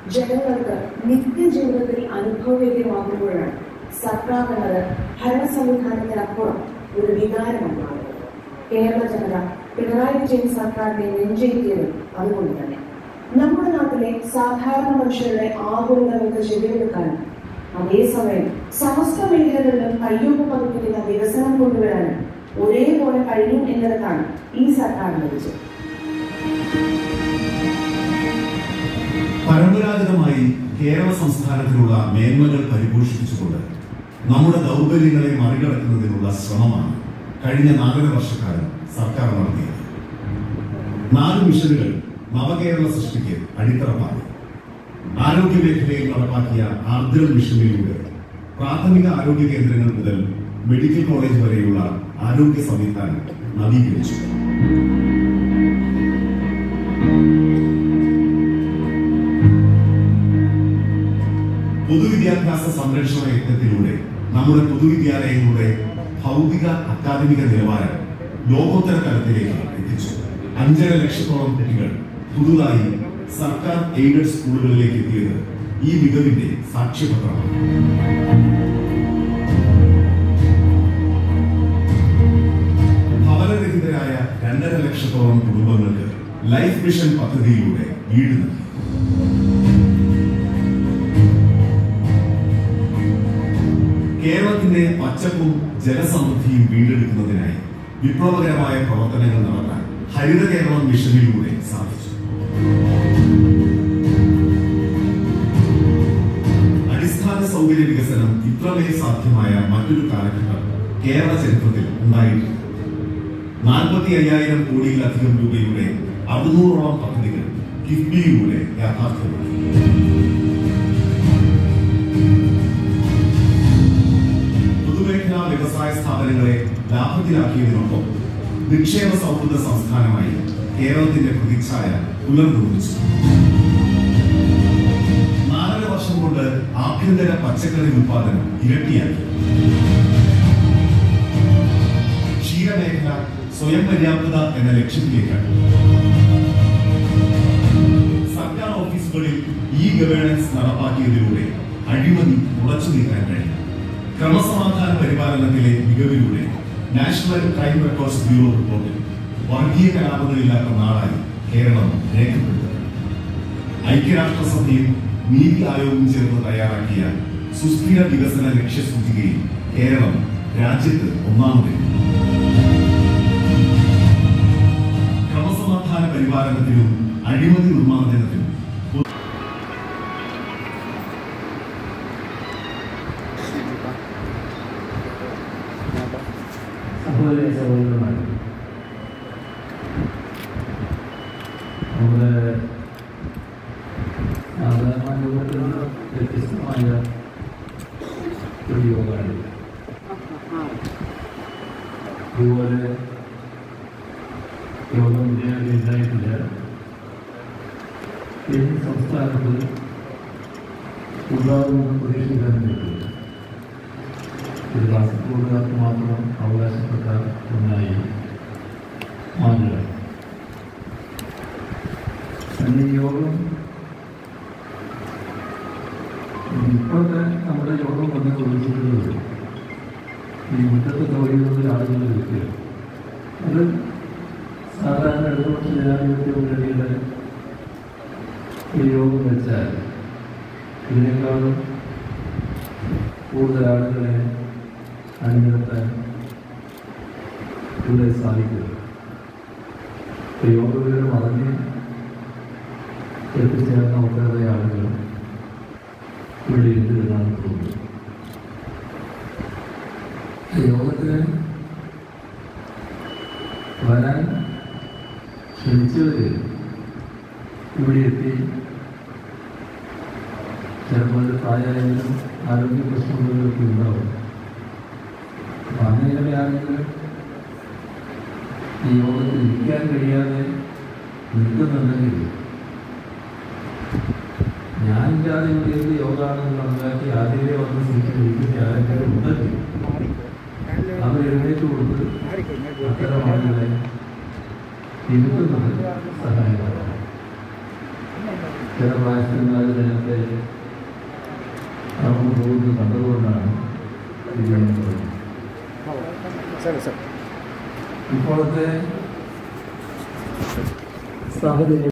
ജനങ്ങൾക്ക് നിത്യജീവിതത്തിൽ അനുഭവവേദ്യമാകുമ്പോഴാണ് സർക്കാർ എന്നത് ഭരണ സംവിധാനത്തിനപ്പുറം ഒരു വികാരമാണ് മാറുന്നത് കേരള ജനത പിണറായി വിജയൻ സർക്കാരിനെ നെഞ്ചേറ്റിയത് അതുകൊണ്ട് തന്നെ നമ്മുടെ നാട്ടിലെ സാധാരണ മനുഷ്യരുടെ ആകുലതകൾക്ക് ചെവിയെടുക്കാനും അതേസമയം സമസ്ത മേഖലകളിലും കയ്യൊപ്പ് പതിപ്പിക്കുന്ന വികസനം കൊണ്ടുവരാനും ഒരേപോലെ കഴിയും എന്നിടത്താണ് ഈ സർക്കാരിന്റെ വിജയം പരമ്പരാഗതമായി കേരള സംസ്ഥാനത്തിലുള്ള മേന്മകൾ പരിപോഷിപ്പിച്ചുകൊണ്ട് നമ്മുടെ ദൗർബല്യങ്ങളെ മറികടക്കുന്നതിനുള്ള ശ്രമമാണ് കഴിഞ്ഞ നാലര വർഷക്കാലം സർക്കാർ നടത്തിയത് നാല് മിഷനുകൾ നവകേരള സൃഷ്ടിക്ക് അടിത്തറ പാടി ആരോഗ്യ മേഖലയിൽ നടപ്പാക്കിയ ആർദ്രം മിഷനിലൂടെ പ്രാഥമിക ആരോഗ്യ കേന്ദ്രങ്ങൾ മുതൽ മെഡിക്കൽ കോളേജ് വരെയുള്ള ആരോഗ്യ സംവിധാനം നവീകരിച്ചു പൊതുവിദ്യാഭ്യാസ സംരക്ഷണ യജ്ഞത്തിലൂടെ നമ്മുടെ പൊതുവിദ്യാലയങ്ങളുടെ ഭൗതിക അക്കാദമിക നിലവാരം ലോകോത്തര തലത്തിലേക്ക് എത്തിച്ചു അഞ്ചര ലക്ഷത്തോളം കുട്ടികൾ പുതുതായി സർക്കാർ എയ്ഡഡ് സ്കൂളുകളിലേക്ക് എത്തിയത് ഈ മികവിന്റെ സാക്ഷ്യപത്രമാണ് ഭവനരഹിതരായ രണ്ടര ലക്ഷത്തോളം കുടുംബങ്ങൾക്ക് ലൈഫ് മിഷൻ പദ്ധതിയിലൂടെ വീട് നൽകി കേരളത്തിന്റെ പച്ചപ്പും ജലസമൃദ്ധിയും വീണ്ടെടുക്കുന്നതിനായി വിപ്ലവകരമായ പ്രവർത്തനങ്ങൾ നടത്താൻ ഹരിത കേരളം മിഷനിലൂടെ സാധിച്ചു അടിസ്ഥാന സൗകര്യ വികസനം ഇത്രമേൽ സാധ്യമായ മറ്റൊരു കാലഘട്ടം കേരള ചരിത്രത്തിൽ ഉണ്ടായിട്ടില്ല നാൽപ്പത്തി അയ്യായിരം കോടിയിലധികം രൂപയുടെ അറുന്നൂറോളം പദ്ധതികൾ കിഫ്ബിയിലൂടെ യാഥാർത്ഥ്യമാക്കി പൊതുമേഖലാ വ്യവസായ സ്ഥാപനങ്ങളെ ലാഭത്തിലാക്കിയതിനൊപ്പം നിക്ഷേപ സൗഹൃദ സംസ്ഥാനമായി കേരളത്തിന്റെ പ്രതിച്ഛായ പുനർനിർമ്മിച്ചു നാലര വർഷം കൊണ്ട് ആഭ്യന്തര പച്ചക്കറി ഉൽപാദനം ഇരട്ടിയാക്കി ക്ഷീരമേഖല സ്വയം പര്യാപ്തത എന്ന ലക്ഷ്യത്തിലേക്കാണ് സർക്കാർ ഓഫീസുകളിൽ ഇ ഗവേണൻസ് നടപ്പാക്കിയതിലൂടെ അഴിമതി ഉറച്ചു നീക്കാൻ കഴിയും ക്രമസമാധാന പരിപാലനത്തിലെ മികവിലൂടെ നാഷണൽ ക്രൈം റെക്കോർഡ്സ് ബ്യൂറോ റിപ്പോർട്ടിൽ വർഗീയ കലാപങ്ങളില്ലാത്ത നാടായി കേരളം രേഖപ്പെടുത്തപ്പെട്ടു ഐക്യരാഷ്ട്രസഭയും നീതി ആയോഗവും ചേർന്ന് തയ്യാറാക്കിയ സുസ്ഥിര വികസന ലക്ഷ്യസൂചികയിൽ കേരളം രാജ്യത്ത് ഒന്നാമതെത്തി ക്രമസമാധാന പരിപാലനത്തിലും അഴിമതി നിർമ്മാർജ്ജനത്തിലും സഹോദര സഹോദരന്മാർ നമ്മുടെ സാധാരണ യോഗത്തിൽ നിന്ന് വ്യത്യസ്തമായ ഒരു യോഗമാണ് ഇതുപോലെ യോഗം ഇതിനകം ഉണ്ടായിട്ടില്ല ഈ സംസ്ഥാനത്ത് ഉണ്ടാകുമെന്ന് പ്രതീക്ഷിക്കാൻ പറ്റില്ല ഇത് കാസർഗോഡുകാർക്ക് മാത്രം അവകാശപ്പെട്ട ഒന്നായി മാറുക അന്ന് ഈ യോഗം ഇപ്പോഴത്തെ നമ്മുടെ യോഗം വന്ന് ചോദിച്ചിട്ടുള്ളത് ഈ മുറ്റത്ത് തൊഴിലുള്ള ആളുകൾ വിളിക്കുക അത് സാധാരണ ഇടതുപക്ഷ ജനാധിപത്യ മുന്നണിയുടെ ഈ യോഗം വെച്ചാൽ ഇതിനേക്കാളും കൂടുതൽ ആളുകളെ അണിനിരത്താൻ ഇവിടെ സാധിക്കുക യോഗവിവരം അറിഞ്ഞ് എത്തിച്ചേർന്ന ഒട്ടേറെ ആളുകൾ ഇവിടെ ഉണ്ട് എന്നാണ് തോന്നുന്നത് യോഗത്തിന് വരാൻ ക്ഷണിച്ചവർ ഇവിടെ എത്തി ചിലപ്പോൾ ഒരു പ്രായമായാലും ആരോഗ്യ പ്രശ്നങ്ങളൊക്കെ ഉണ്ടാവും അപ്പം അങ്ങനെയാണെങ്കിൽ ഈ യോഗത്തിൽ ഇരിക്കാൻ കഴിയാതെ നിൽക്കുന്നുണ്ടെങ്കിൽ ഞാൻ ഇല്ലാതെ ഇവിടെ എന്ത് യോഗമാണെന്ന് മനസ്സിലാക്കി ആദ്യമേ വന്ന് സീറ്റിൽ ഇരിക്കുന്ന ആരെങ്കിലും ഉണ്ടെങ്കിൽ അവർ എഴുന്നേറ്റ് കൊടുത്ത് അത്തരം ആളുകളെ ഇരുത്തുന്നത് സഹായകരമാണ് ചില പ്രായത്തിൽ നേതാക്കന്മാർ നേരത്തെ നടന്നു പോകുന്നത് കണ്ടതുകൊണ്ടാണ് ഇത് ഞാൻ പറയുന്നത് ഇപ്പോഴത്തെ സാഹചര്യം